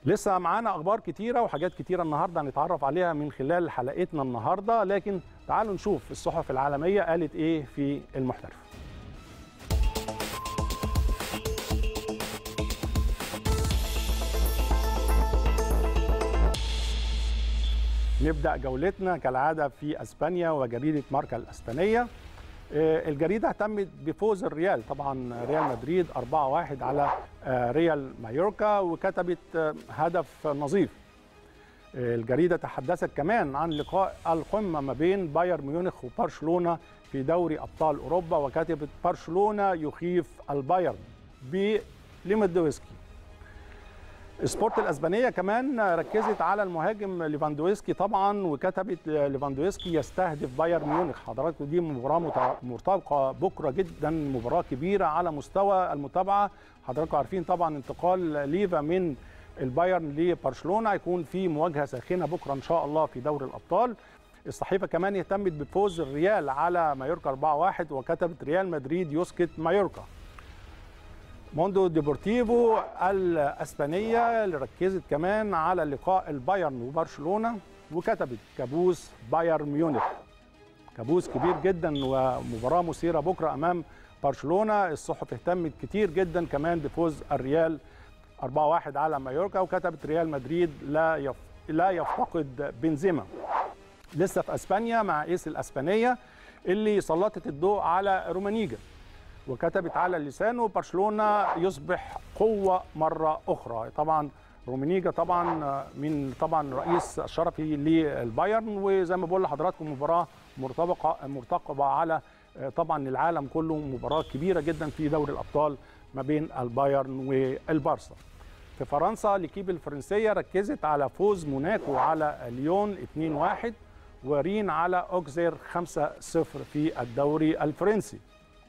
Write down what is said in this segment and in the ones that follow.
لسه معانا اخبار كتيره وحاجات كتيره النهارده هنتعرف عليها من خلال حلقتنا النهارده لكن تعالوا نشوف الصحف العالميه قالت ايه في المحترف نبدا جولتنا كالعاده في اسبانيا وجريده ماركا الاسبانيه الجريده اهتمت بفوز الريال طبعا ريال مدريد 4-1 على ريال مايوركا وكتبت هدف نظيف الجريده تحدثت كمان عن لقاء القمه ما بين بايرن ميونخ وبرشلونه في دوري ابطال اوروبا وكتبت برشلونه يخيف البايرن بليفاندوفسكي سبورت الاسبانيه كمان ركزت على المهاجم ليفاندوفسكي طبعا وكتبت ليفاندوفسكي يستهدف بايرن ميونخ حضراتكم دي مباراه مرتبطه بكره جدا مباراه كبيره على مستوى المتابعه حضراتكم عارفين طبعا انتقال ليفا من البايرن لبرشلونه هيكون في مواجهه ساخنه بكره ان شاء الله في دوري الابطال الصحيفه كمان اهتمت بفوز الريال على مايوركا 4-1 وكتبت ريال مدريد يسكت مايوركا موندو ديبورتيفو الاسبانيه اللي ركزت كمان على لقاء البايرن وبرشلونه وكتبت كابوس بايرن ميونخ كابوس كبير جدا ومباراه مثيره بكره امام برشلونه الصحف اهتمت كتير جدا كمان بفوز الريال 4-1 على مايوركا وكتبت ريال مدريد لا يف... لا يفتقد بنزيما لسه في اسبانيا مع ايس الاسبانيه اللي سلطت الضوء على رومانيجا وكتبت على لسانه برشلونه يصبح قوه مره اخرى طبعا رومينيجا طبعا من طبعا رئيس الشرفي للبايرن وزي ما بقول لحضراتكم مباراه مرتبطه مرتقبه على طبعا العالم كله مباراه كبيره جدا في دوري الابطال ما بين البايرن والبارسا في فرنسا ليكيب الفرنسيه ركزت على فوز موناكو على ليون 2-1 ورين على اوكزير 5-0 في الدوري الفرنسي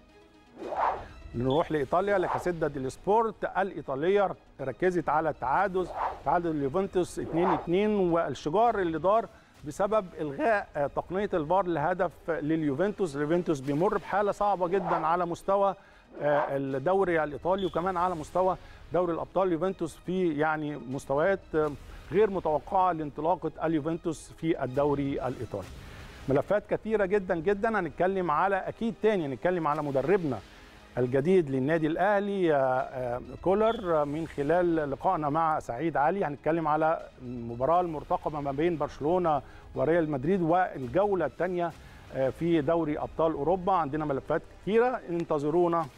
نروح لايطاليا لكاسيدا دي سبورت الايطاليه ركزت على التعادل تعادل اليوفنتوس 2-2 والشجار اللي دار بسبب الغاء تقنيه الفار لهدف لليوفنتوس اليوفنتوس بيمر بحاله صعبه جدا على مستوى الدوري الايطالي وكمان على مستوى دوري الابطال يوفنتوس في يعني مستويات غير متوقعه لانطلاقه اليوفنتوس في الدوري الايطالي ملفات كثيره جدا جدا هنتكلم على اكيد تاني هنتكلم على مدربنا الجديد للنادي الاهلي كولر من خلال لقائنا مع سعيد علي هنتكلم على المباراه المرتقبه ما بين برشلونه وريال مدريد والجوله الثانيه في دوري ابطال اوروبا عندنا ملفات كثيره انتظرونا